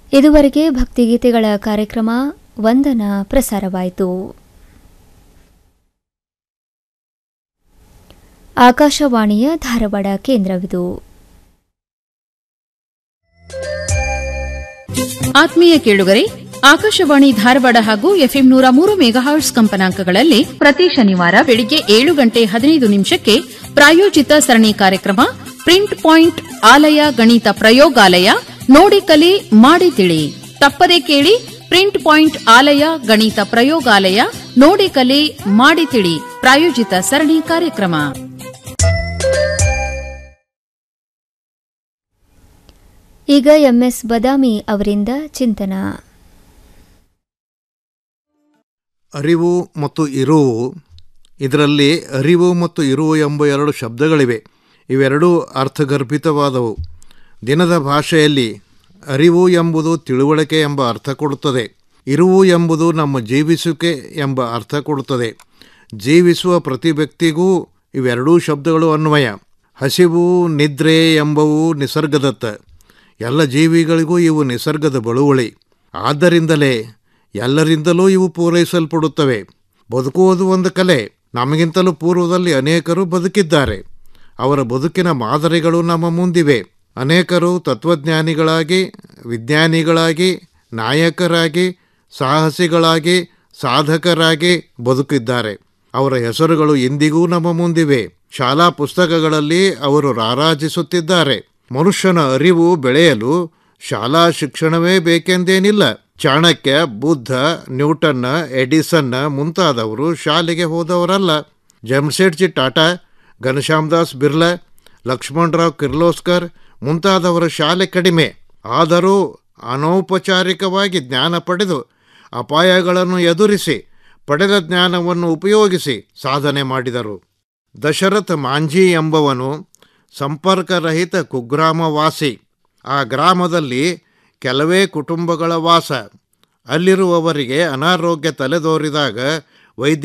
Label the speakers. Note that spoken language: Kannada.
Speaker 1: ಇದುವರೆಗೆ ಭಕ್ತಿಗೀತೆಗಳ ಕಾರ್ಯಕ್ರಮ ವಂದನ ಪ್ರಸಾರವಾಯಿತು ಆಕಾಶವಾಣಿಯ ಧಾರವಾಡ ಕೇಂದ್ರವಿದು
Speaker 2: ಆತ್ಮೀಯ ಕೇಳುಗರೆ ಆಕಾಶವಾಣಿ ಧಾರವಾಡ ಹಾಗೂ ಎಫ್ಎಂ ನೂರ ಮೂರು ಮೆಗಾಹರ್ಟ್ಸ್ ಕಂಪನಾಂಕಗಳಲ್ಲಿ ಪ್ರತಿ ಶನಿವಾರ ಬೆಳಿಗ್ಗೆ ಏಳು ಗಂಟೆ ಹದಿನೈದು ನಿಮಿಷಕ್ಕೆ ಪ್ರಾಯೋಜಿತ ಸರಣಿ ಕಾರ್ಯಕ್ರಮ ಪ್ರಿಂಟ್ ಪಾಯಿಂಟ್ ಆಲಯ ಗಣಿತ ಪ್ರಯೋಗಾಲಯ ನೋಡಿ ಕಲಿ ಮಾಡಿ ತಿಳಿ ತಪ್ಪದೆ ಕೇಳಿ ಪ್ರಿಂಟ್ ಪಾಯಿಂಟ್ ಆಲಯ ಗಣಿತ ಪ್ರಯೋಗಾಲಯ ನೋಡಿ ಕಲಿ ಮಾಡಿ ತಿಳಿ ಪ್ರಾಯೋಜಿತ ಸರಣಿ ಕಾರ್ಯಕ್ರಮ
Speaker 1: ಈಗ ಎಂಎಸ್ ಬದಾಮಿ ಅವರಿಂದ ಚಿಂತನ
Speaker 3: ಅರಿವು ಮತ್ತು ಇರುವು ಇದರಲ್ಲಿ ಅರಿವು ಮತ್ತು ಇರುವು ಎಂಬ ಎರಡು ಶಬ್ದಗಳಿವೆ ಇವೆರಡೂ ಅರ್ಥಗರ್ಭಿತವಾದವು ದಿನದ ಭಾಷೆಯಲ್ಲಿ ಅರಿವು ಎಂಬುದು ತಿಳುವಳಿಕೆ ಎಂಬ ಅರ್ಥ ಕೊಡುತ್ತದೆ ಇರುವು ಎಂಬುದು ನಮ್ಮ ಜೀವಿಸುವಿಕೆ ಎಂಬ ಅರ್ಥ ಕೊಡುತ್ತದೆ ಜೀವಿಸುವ ಪ್ರತಿ ವ್ಯಕ್ತಿಗೂ ಇವೆರಡೂ ಶಬ್ದಗಳು ಅನ್ವಯ ಹಸಿವು ನಿದ್ರೆ ಎಂಬವು ನಿಸರ್ಗದತ್ತ ಎಲ್ಲ ಜೀವಿಗಳಿಗೂ ಇವು ನಿಸರ್ಗದ ಬಳುವಳಿ ಆದ್ದರಿಂದಲೇ ಎಲ್ಲರಿಂದಲೂ ಇವು ಪೂರೈಸಲ್ಪಡುತ್ತವೆ ಬದುಕುವುದು ಒಂದು ಕಲೆ ನಮಗಿಂತಲೂ ಪೂರ್ವದಲ್ಲಿ ಅನೇಕರು ಬದುಕಿದ್ದಾರೆ ಅವರ ಬದುಕಿನ ಮಾದರಿಗಳು ನಮ್ಮ ಮುಂದಿವೆ ಅನೇಕರು ತತ್ವಜ್ಞಾನಿಗಳಾಗಿ ವಿಜ್ಞಾನಿಗಳಾಗಿ ನಾಯಕರಾಗಿ ಸಾಹಸಿಗಳಾಗಿ ಸಾಧಕರಾಗಿ ಬದುಕಿದ್ದಾರೆ ಅವರ ಹೆಸರುಗಳು ಇಂದಿಗೂ ನಮ್ಮ ಮುಂದಿವೆ ಶಾಲಾ ಪುಸ್ತಕಗಳಲ್ಲಿ ಅವರು ರಾರಾಜಿಸುತ್ತಿದ್ದಾರೆ ಮನುಷ್ಯನ ಅರಿವು ಬೆಳೆಯಲು ಶಾಲಾ ಶಿಕ್ಷಣವೇ ಬೇಕೆಂದೇನಿಲ್ಲ ಚಾಣಕ್ಯ ಬುದ್ಧ ನ್ಯೂಟನ್ನ ಎಡಿಸನ್ನ ಮುಂತಾದವರು ಶಾಲೆಗೆ ಹೋದವರಲ್ಲ ಜಮ್ಸೆಡ್ಜಿ ಟಾಟಾ ಘನಶ್ಯಾಮದಾಸ್ ಬಿರ್ಲಾ ಲಕ್ಷ್ಮಣರಾವ್ ಕಿರ್ಲೋಸ್ಕರ್ ಮುಂತಾದವರ ಶಾಲೆ ಕಡಿಮೆ ಆದರೂ ಅನೌಪಚಾರಿಕವಾಗಿ ಜ್ಞಾನ ಪಡೆದು ಅಪಾಯಗಳನ್ನು ಎದುರಿಸಿ ಪಡೆದ ಜ್ಞಾನವನ್ನು ಉಪಯೋಗಿಸಿ ಸಾಧನೆ ಮಾಡಿದರು ದಶರಥ ಮಾಂಜಿ ಎಂಬವನು ಸಂಪರ್ಕರಹಿತ ಕುಗ್ರಾಮವಾಸಿ ಆ ಗ್ರಾಮದಲ್ಲಿ ಕೆಲವೇ ಕುಟುಂಬಗಳ ವಾಸ ಅಲ್ಲಿರುವವರಿಗೆ ಅನಾರೋಗ್ಯ ತಲೆದೋರಿದಾಗ ವೈದ್ಯ